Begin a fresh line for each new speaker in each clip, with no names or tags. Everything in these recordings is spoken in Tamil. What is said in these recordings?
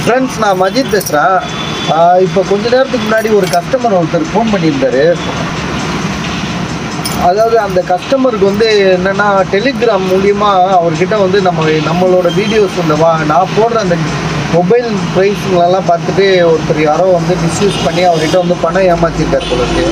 ஃப்ரெண்ட்ஸ் நான் மஜித் பேசுகிறேன் இப்போ கொஞ்ச நேரத்துக்கு முன்னாடி ஒரு கஸ்டமர் ஒருத்தர் ஃபோன் பண்ணியிருந்தாரு அதாவது அந்த கஸ்டமருக்கு வந்து என்னென்னா டெலிகிராம் மூலியமா அவர்கிட்ட வந்து நம்ம நம்மளோட வீடியோஸ் இந்த வா நான் போடுற அந்த மொபைல் ப்ரைஸுங்களெல்லாம் பார்த்துட்டு ஒருத்தர் யாரோ வந்து மிஸ்யூஸ் பண்ணி அவர்கிட்ட வந்து பணம் ஏமாற்றிருக்காரு போல இருக்கு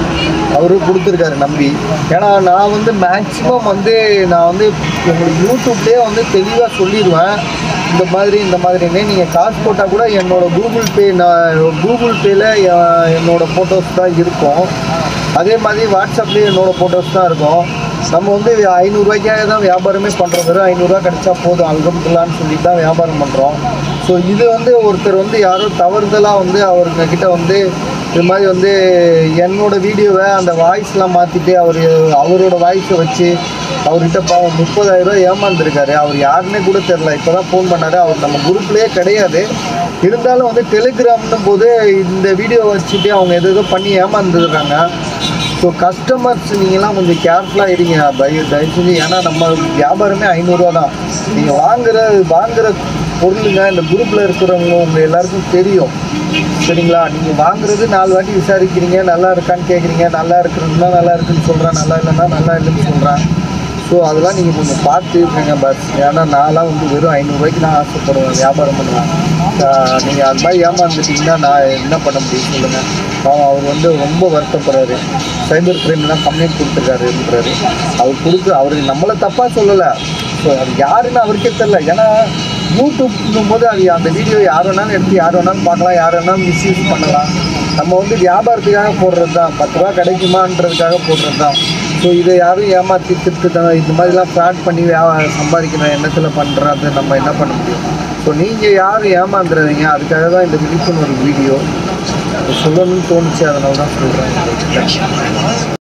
அவரு கொடுத்துருக்காரு நம்பி ஏன்னா நான் வந்து மேக்ஸிமம் வந்து நான் வந்து உங்களுக்கு யூடியூப்லேயே வந்து தெளிவாக சொல்லிடுவேன் இந்த மாதிரி இந்த மாதிரின்னு நீங்கள் காசு போட்டால் கூட என்னோட கூகுள் பே நான் கூகுள் பேயில் என்னோட ஃபோட்டோஸ் தான் இருக்கும் அதே மாதிரி வாட்ஸ்அப்லேயும் என்னோட ஃபோட்டோஸ் தான் இருக்கும் நம்ம வந்து ஐநூறுரூவாய்க்காக தான் வியாபாரமே பண்ணுறோம் வெறும் ஐநூறுரூவா கிடைச்சா போதும் அல்கம்துல்லான்னு சொல்லிட்டு தான் வியாபாரம் பண்ணுறோம் ஸோ இது வந்து ஒருத்தர் வந்து யாரோ தவறுதலாக வந்து அவருங்க கிட்ட வந்து இது மாதிரி வந்து என்னோட வீடியோவை அந்த வாய்ஸ்லாம் மாற்றிட்டு அவர் அவரோட வாய்ஸை வச்சு அவர்கிட்ட பாவம் முப்பதாயிரம் ரூபாய் ஏமாந்துருக்காரு அவர் யாருன்னே கூட தெரில இப்போ தான் ஃபோன் பண்ணாரு அவர் நம்ம குரூப்லேயே கிடையாது இருந்தாலும் வந்து டெலிகிராம்னும் போது இந்த வீடியோ வச்சுட்டு அவங்க எது எதோ பண்ணி ஏமாந்துடுறாங்க ஸோ கஸ்டமர்ஸ் நீங்களாம் கொஞ்சம் கேர்ஃபுல்லாக இருங்க தயவு தயவு செஞ்சு ஏன்னா நம்ம வியாபாரமே ஐநூறுரூவா தான் நீங்கள் வாங்குற வாங்குற பொருளுங்க இந்த குரூப்பில் இருக்கிறவங்க உங்கள் எல்லாருக்கும் தெரியும் சரிங்களா நீங்கள் வாங்குறது நாலு வாட்டி விசாரிக்கிறீங்க நல்லா இருக்கான்னு கேட்குறீங்க நல்லா இருக்குதுன்னா நல்லா இருக்குன்னு சொல்கிறேன் நல்லா இல்லைன்னா நல்லா இல்லைன்னு சொல்கிறேன் ஸோ அதெல்லாம் நீங்கள் கொஞ்சம் பார்த்து இருக்கீங்க பஸ் ஏன்னா நான்லாம் வந்து வெறும் ஐநூறுரூவாய்க்கு நான் ஆசைப்படுவேன் வியாபாரம் பண்ணுவேன் நீங்கள் அது மாதிரி ஏமாந்துட்டீங்கன்னா நான் என்ன பண்ண முடியும் சொல்லுங்கள் பாவம் அவர் வந்து ரொம்ப வருத்தப்படுறாரு சைபர் கிரைம்லாம் கம்ப்ளைண்ட் கொடுத்துருக்காருன்றாரு அவர் கொடுத்து அவர் நம்மளை தப்பாக சொல்லலை ஸோ அது யாருன்னு அவருக்கே தெரில ஏன்னா யூடியூப்னும் போது அது அந்த வீடியோ யார் வேணாலும் எடுத்து யார் வேணாலும் பார்க்கலாம் யார் வேணாலும் மிஸ்யூஸ் பண்ணலாம் நம்ம வந்து வியாபாரத்துக்காக போடுறது தான் பத்து ரூபா கிடைக்குமான்றதுக்காக போடுறது தான் ஸோ இதை யாரும் ஏமாற்றி திருட்டு இந்த மாதிரிலாம் ஃப்ராட் பண்ணி வியா- சம்பாதிக்கிற எண்ணத்தில் பண்ணுறது நம்ம என்ன பண்ண முடியும் ஸோ நீங்கள் யாரும் ஏமாந்துடாதீங்க அதுக்காக தான் இந்த விழிப்புணர்வு வீடியோ சொல்லணும்னு தோணுச்சு அதனால தான் சொல்கிறேன்